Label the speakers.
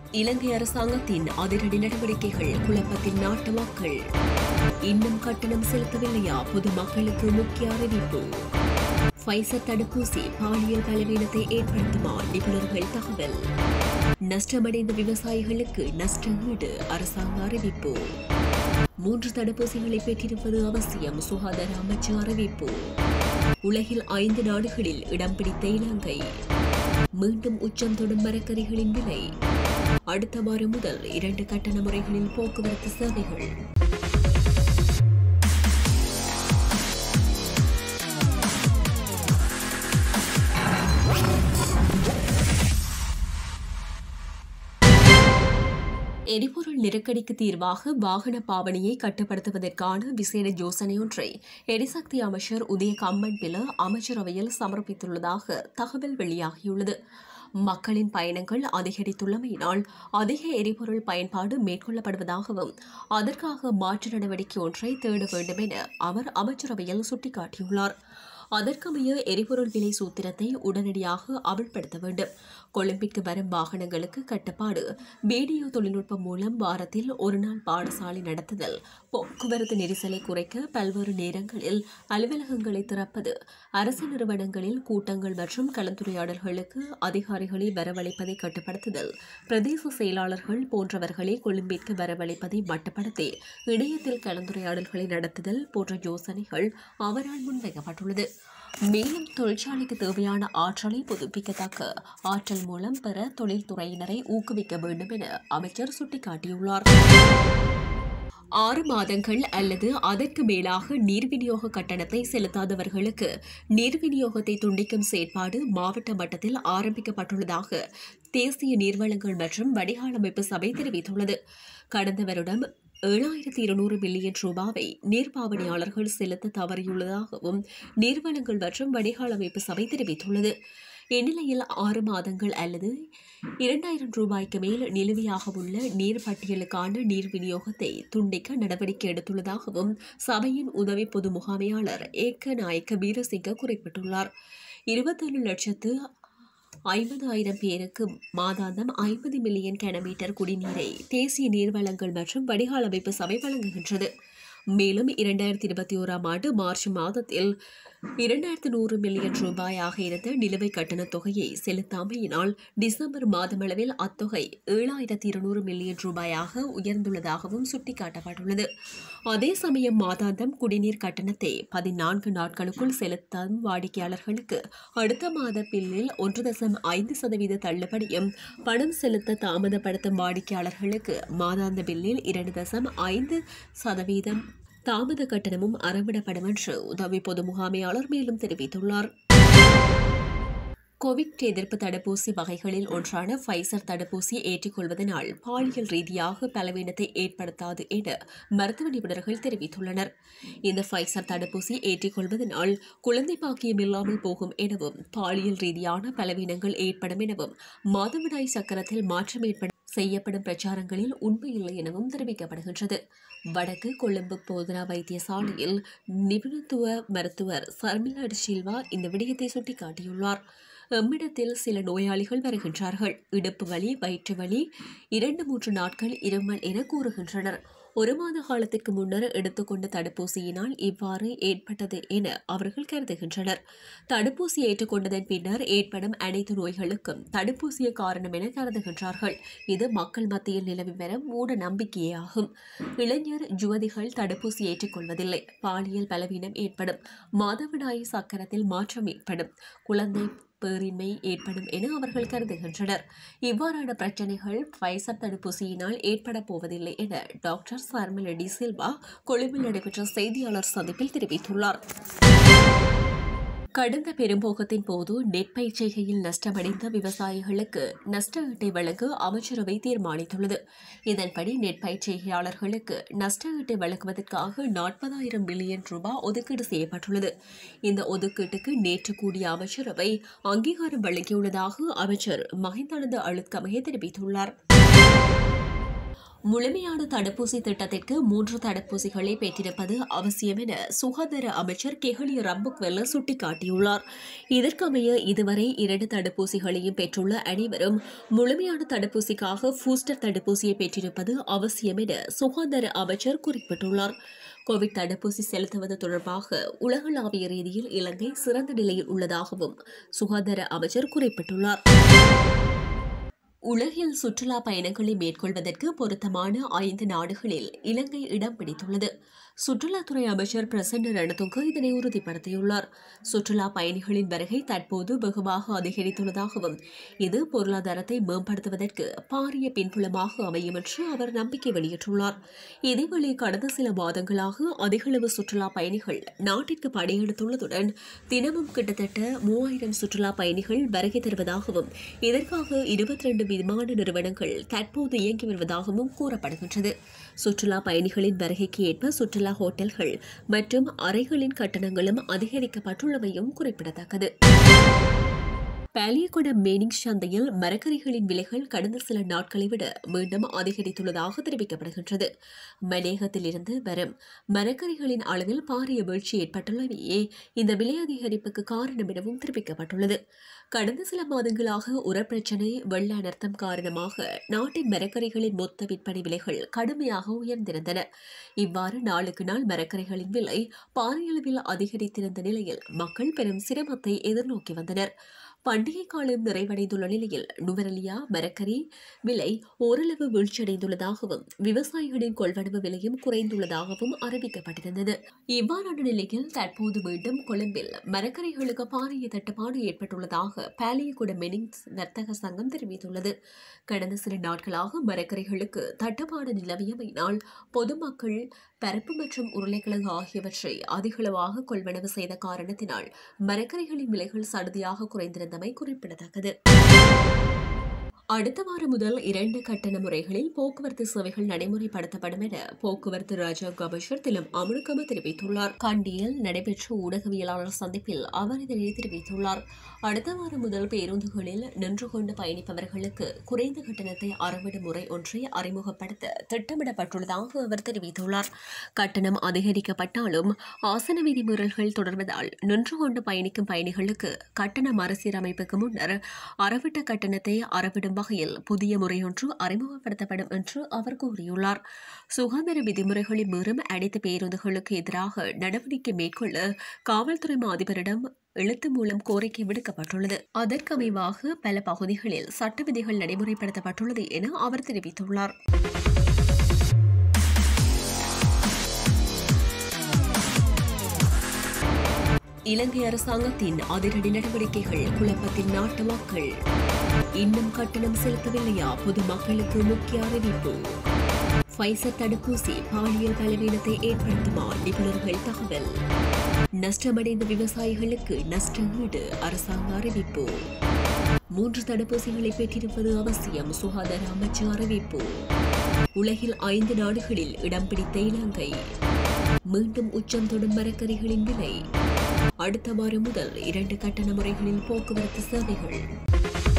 Speaker 1: இலங்கை அரசாங்கத்தின் அதிரடி நடவடிக்கைகள் குழப்பத்தில் நாட்டு மக்கள் இன்னும் கட்டணம் செலுத்தவில்லையா பொதுமக்களுக்கு முக்கிய அறிவிப்பு ஃபைசர் தடுப்பூசி பாலியல் பலவீனத்தை ஏற்படுத்துமா நிபுணர்கள் தகவல் நஷ்டமடைந்த விவசாயிகளுக்கு நஷ்ட ஈடு அரசாங்க அறிவிப்பு மூன்று தடுப்பூசிகளை பெற்றிருப்பது அவசியம் சுகாதார அமைச்சு அறிவிப்பு உலகில் ஐந்து நாடுகளில் இடம் பிடித்த இலங்கை மீண்டும் உச்சம் தொடும் மரக்கறிகளின் விலை அடுத்த வாரம் முதல் இரண்டு கட்டண முறைகளில் போக்குவரத்து சேவைகள் எரிபொருள் நெருக்கடிக்கு தீர்வாக வாகன பாவனையை கட்டுப்படுத்துவதற்கான விசேட யோசனையொன்றை எரிசக்தி அமைச்சர் உதய கம்மன் பில அமைச்சரவையில் சமர்ப்பித்துள்ளதாக தகவல் வெளியாகியுள்ளது மக்களின் பயணங்கள் அதிகரித்துள்ளமையினால் அதிக எரிபொருள் பயன்பாடு மேற்கொள்ளப்படுவதாகவும் அதற்காக மாற்று நடவடிக்கை ஒன்றை தேட வேண்டும் என அவர் அமைச்சரவையில் சுட்டிக்காட்டியுள்ளார் அதற்கமைய எரிபொருள் விலை சூத்திரத்தை உடனடியாக அமல்படுத்த வேண்டும் கொழும்பிற்கு வரும் வாகனங்களுக்கு கட்டுப்பாடு வீடியோ தொழில்நுட்பம் மூலம் வாரத்தில் ஒரு நாள் பாடசாலை நடத்துதல் போக்குவரத்து நெரிசலை குறைக்க பல்வேறு நேரங்களில் அலுவலகங்களை திறப்பது அரசு நிறுவனங்களில் கூட்டங்கள் மற்றும் கலந்துரையாடல்களுக்கு அதிகாரிகளை வரவழைப்பதை கட்டுப்படுத்துதல் பிரதேச செயலாளர்கள் போன்றவர்களை கொழும்பிற்கு வரவழைப்பதை மட்டுப்படுத்தி இணையத்தில் கலந்துரையாடல்களை நடத்துதல் போன்ற யோசனைகள் அவரால் முன்வைக்கப்பட்டுள்ளது மேலும் தொழிற்சாலைக்கு தேவையான ஆற்றலை புதுப்பிக்கத்தக்க ஆற்றல் மூலம் பெற தொழில்துறையினரை ஊக்குவிக்க வேண்டும் என அமைச்சர் சுட்டிக்காட்டியுள்ளார் ஆறு மாதங்கள் அல்லது அதற்கு மேலாக நீர் விநியோக கட்டணத்தை செலுத்தாதவர்களுக்கு நீர் விநியோகத்தை துண்டிக்கும் செயற்பாடு மாவட்ட மட்டத்தில் ஆரம்பிக்கப்பட்டுள்ளதாக தேசிய நீர்வளங்கள் மற்றும் வடிகால் அமைப்பு சபை தெரிவித்துள்ளது கடந்த வருடம் ஏழாயிரத்தி இருநூறு மில்லியன் ரூபாவை நீர்ப்பாவனையாளர்கள் செலுத்த தவறியுள்ளதாகவும் நீர்வளங்கள் மற்றும் வடிகால் அமைப்பு சபை தெரிவித்துள்ளது இந்நிலையில் ஆறு மாதங்கள் அல்லது இரண்டாயிரம் ரூபாய்க்கு மேல் நிலுவையாக உள்ள நீர் பட்டியலுக்கான நீர் விநியோகத்தை துண்டிக்க நடவடிக்கை எடுத்துள்ளதாகவும் சபையின் உதவி பொது முகாமையாளர் ஏக்க நாயக்க வீரசிங்க குறிப்பிட்டுள்ளார் இருபத்தேழு லட்சத்து ஐம்பது ஆயிரம் பேருக்கு மாதாந்தம் ஐம்பது மில்லியன் கனமீட்டர் குடிநீரை தேசிய நீர்வளங்கள் மற்றும் வடிகால் அமைப்பு சபை வழங்குகின்றது மேலும் இரண்டாயிரத்தி இருபத்தி ஓராம் ஆண்டு மார்ச் மாதத்தில் இரண்டாயிரத்து நூறு மில்லியன் ரூபாயாக இருந்த நிலுவை கட்டணத் தொகையை செலுத்தாமையினால் டிசம்பர் மாதமளவில் அத்தொகை ஏழாயிரத்தி இருநூறு மில்லியன் ரூபாயாக உயர்ந்துள்ளதாகவும் சுட்டிக்காட்டப்பட்டுள்ளது அதே சமயம் மாதாந்தம் குடிநீர் கட்டணத்தை பதினான்கு நாட்களுக்குள் செலுத்தும் வாடிக்கையாளர்களுக்கு அடுத்த மாத பில்லில் ஒன்று தசம் ஐந்து சதவீத தள்ளுபடியும் பணம் செலுத்த தாமதப்படுத்தும் வாடிக்கையாளர்களுக்கு மாதாந்த பில்லில் இரண்டு தசம் ஐந்து சதவீதம் தாமத கட்டணமும் அறவிடப்படும் என்று உதவி பொது முகாமையாளர் மேலும் தெரிவித்துள்ளார் கோவிட் எதிர்ப்பு தடுப்பூசி வகைகளில் ஒன்றான ஃபைசர் தடுப்பூசி ஏற்றுக்கொள்வதனால் பாலியல் ரீதியாக பலவீனத்தை ஏற்படுத்தாது என மருத்துவ நிபுணர்கள் தெரிவித்துள்ளனர் இந்த ஃபைசர் தடுப்பூசி ஏற்றுக்கொள்வதனால் குழந்தை பாக்கியம் இல்லாமல் போகும் எனவும் பாலியல் ரீதியான பலவீனங்கள் ஏற்படும் எனவும் மாதவிடாய் சக்கரத்தில் மாற்றம் ஏற்படும் செய்யப்படும் பிரச்சாரங்களில் உண்மையில்லை எனவும் தெரிவிக்கப்படுகின்றது வடக்கு கொழும்பு போதனா வைத்தியசாலையில் நிபுணத்துவ மருத்துவர் சர்மிளா சில்வா இந்த விடயத்தை சுட்டிக்காட்டியுள்ளார் எம்மிடத்தில் சில நோயாளிகள் வருகின்றார்கள் இடுப்பு வலி வயிற்று வலி இரண்டு மூன்று நாட்கள் இருமல் என கூறுகின்றனர் ஒரு மாத காலத்திற்கு முன்னர் எடுத்துக்கொண்ட தடுப்பூசியினால் இவ்வாறு ஏற்பட்டது என அவர்கள் கருதுகின்றனர் தடுப்பூசி ஏற்றுக்கொண்டதன் பின்னர் ஏற்படும் அனைத்து நோய்களுக்கும் தடுப்பூசியே காரணம் என கருதுகின்றார்கள் இது மக்கள் மத்தியில் நிலவி வரும் மூட நம்பிக்கையே ஆகும் இளைஞர் யுவதிகள் தடுப்பூசி ஏற்றுக்கொள்வதில்லை பாலியல் பலவீனம் ஏற்படும் மாதவிடாய் சக்கரத்தில் மாற்றம் ஏற்படும் குழந்தை பேரின்மை ஏற்படும் என அவர்கள் கருதுகின்றனர் இவ்வாறான பிரச்சனைகள் ஃபைசர் தடுப்பூசியினால் ஏற்பட போவதில்லை என டாக்டர் சர்மில் டி சில்வா கொழும்பில் நடைபெற்ற செய்தியாளர் சந்திப்பில் தெரிவித்துள்ளார் கடந்த பெரும்போகத்தின் போது நெற்பயிற்சிகையில் நஷ்டமடைந்த விவசாயிகளுக்கு நஷ்ட ஈட்டை வழங்க அமைச்சரவை தீர்மானித்துள்ளது இதன்படி நெற்பயிற்சிகையாளர்களுக்கு நஷ்ட ஈட்டை வழங்குவதற்காக நாற்பதாயிரம் மில்லியன் ரூபாய் ஒதுக்கீடு செய்யப்பட்டுள்ளது இந்த ஒதுக்கீட்டுக்கு நேற்று கூடிய அமைச்சரவை அங்கீகாரம் வழங்கியுள்ளதாக அமைச்சர் மஹிந்தானந்த அழுத்கமையை தெரிவித்துள்ளார் முழுமையான தடுப்பூசி திட்டத்திற்கு மூன்று தடுப்பூசிகளை பெற்றிருப்பது அவசியம் என சுகாதார அமைச்சர் கெஹலி ரம்புக்வெல்ல சுட்டிக்காட்டியுள்ளார் இதற்கமைய இதுவரை இரண்டு தடுப்பூசிகளையும் பெற்றுள்ள அனைவரும் முழுமையான தடுப்பூசிக்காக பூஸ்டர் தடுப்பூசியை பெற்றிருப்பது அவசியம் என சுகாதார அமைச்சர் குறிப்பிட்டுள்ளார் கோவிட் தடுப்பூசி செலுத்துவது தொடர்பாக உலகளாவிய ரீதியில் இலங்கை சிறந்த நிலையில் உள்ளதாகவும் சுகாதார அமைச்சர் குறிப்பிட்டுள்ளார் உலகில் சுற்றுலா பயணங்களை மேற்கொள்வதற்கு பொருத்தமான ஐந்து நாடுகளில் இலங்கை இடம் பிடித்துள்ளது சுற்றுலாத்துறை அமைச்சர் பிரசன்ன ரணதுங்க இதனை உறுதிப்படுத்தியுள்ளார் சுற்றுலா பயணிகளின் வருகை தற்போது வெகுவாக அதிகரித்துள்ளதாகவும் இது பொருளாதாரத்தை மேம்படுத்துவதற்கு பாரிய பின்புலமாக அமையும் என்று அவர் நம்பிக்கை வெளியிட்டுள்ளார் இதேவேளை கடந்த சில மாதங்களாக அதிகளவு சுற்றுலா பயணிகள் நாட்டிற்கு படையெடுத்துள்ளதுடன் தினமும் கிட்டத்தட்ட மூவாயிரம் சுற்றுலா பயணிகள் வருகை தருவதாகவும் இதற்காக இருபத்தி ரெண்டு விமான நிறுவனங்கள் தற்போது இயங்கி வருவதாகவும் கூறப்படுகின்றது சுற்றுலா பயணிகளின் வருகைக்கு ஏற்ப சுற்றுலா ஹோட்டல்கள் மற்றும் அறைகளின் கட்டணங்களும் அதிகரிக்கப்பட்டுள்ளமையும் குறிப்பிடத்தக்கது பாலியகுட மேனிங் சந்தையில் மரக்கறிகளின் விலைகள் கடந்த சில நாட்களை விட மீண்டும் அதிகரித்துள்ளதாக தெரிவிக்கப்படுகின்றது மலேகத்திலிருந்து வரும் மரக்கறிகளின் அளவில் பாரிய வீழ்ச்சி ஏற்பட்டுள்ளவையே இந்த விலை அதிகரிப்புக்கு காரணம் எனவும் தெரிவிக்கப்பட்டுள்ளது கடந்த சில மாதங்களாக உரப்பிரச்சினை வெள்ள அனர்த்தம் காரணமாக நாட்டின் மரக்கறிகளின் மொத்த விற்பனை விலைகள் கடுமையாக உயர்ந்திருந்தன இவ்வாறு நாளுக்கு நாள் மரக்கறிகளின் விலை பாரியளவில் அதிகரித்திருந்த நிலையில் மக்கள் பெரும் சிரமத்தை எதிர்நோக்கி வந்தனர் பண்டிகை காலம் நிறைவடைந்துள்ள நிலையில் நுவரலியா மரக்கறி விலை ஓரளவு வீழ்ச்சியடைந்துள்ளதாகவும் விவசாயிகளின் கொள்வனவு விலையும் குறைந்துள்ளதாகவும் அறிவிக்கப்பட்டிருந்தது இவ்வாறான நிலையில் தற்போது மீண்டும் கொழும்பில் மரக்கறிகளுக்கு பாரிய தட்டுப்பாடு ஏற்பட்டுள்ளதாக பாலியகுட மெனிங்ஸ் வர்த்தக சங்கம் தெரிவித்துள்ளது கடந்த சில நாட்களாக மரக்கறிகளுக்கு தட்டுப்பாடு நிலவியமையினால் பொதுமக்கள் பருப்பு மற்றும் உருளைக்கிழங்கு ஆகியவற்றை அதிகளவாக கொள்வனவு செய்த காரணத்தினால் மரக்கறிகளின் விலைகள் சடுதியாக குறைந்திருந்தமை குறிப்பிடத்தக்கது அடுத்த வாரம் முதல் இரண்டு கட்டண முறைகளில் போக்குவரத்து சேவைகள் நடைமுறைப்படுத்தப்படும் என போக்குவரத்து ராஜாங்க அமைச்சர் திலம் அமுனுக்கம தெரிவித்துள்ளார் கண்டியில் நடைபெற்ற ஊடகவியலாளர் சந்திப்பில் அவர் இதனை தெரிவித்துள்ளார் அடுத்த வாரம் முதல் பேருந்துகளில் நின்று கொண்டு பயணிப்பவர்களுக்கு குறைந்த கட்டணத்தை அறவிடும் முறை ஒன்றை அறிமுகப்படுத்த திட்டமிடப்பட்டுள்ளதாக அவர் தெரிவித்துள்ளார் கட்டணம் அதிகரிக்கப்பட்டாலும் ஆசன விதிமீறல்கள் தொடர்வதால் நின்று கொண்டு பயணிக்கும் பயணிகளுக்கு கட்டண மறுசீரமைப்புக்கு முன்னர் அறவிட்ட கட்டணத்தை அறவிடும் வகையில் புதிய முறையொன்று அறிமுகப்படுத்தப்படும் என்று அவர் கூறியுள்ளார் சுகாதார விதிமுறைகளை மீறும் அனைத்து பேருந்துகளுக்கு எதிராக நடவடிக்கை மேற்கொள்ள காவல்துறை அதிபரிடம் எழுத்து மூலம் கோரிக்கை விடுக்கப்பட்டுள்ளது அதற்கமைவாக பல பகுதிகளில் சட்ட விதிகள் நடைமுறைப்படுத்தப்பட்டுள்ளது என அவர் தெரிவித்துள்ளார் இலங்கை அரசாங்கத்தின் அதிரடி நடவடிக்கைகள் குழப்பத்தின் நாட்டு மக்கள் இன்னும் கட்டணம் செலுத்தவில்லையா பொதுமக்களுக்கு முக்கிய அறிவிப்பு ஃபைசர் தடுப்பூசி பாலியல் பலவீனத்தை ஏற்படுத்துமா நிபுணர்கள் தகவல் நஷ்டமடைந்த விவசாயிகளுக்கு நஷ்ட ஈடு அரசாங்க அறிவிப்பு மூன்று தடுப்பூசிகளை பெற்றிருப்பது அவசியம் சுகாதார அமைச்சு அறிவிப்பு உலகில் ஐந்து நாடுகளில் இடம் பிடித்த இலங்கை மீண்டும் உச்சம் தொடும் மரக்கறிகளின் விலை அடுத்த வாரம் முதல் இரண்டு கட்டண முறைகளில் போக்குவரத்து சேவைகள்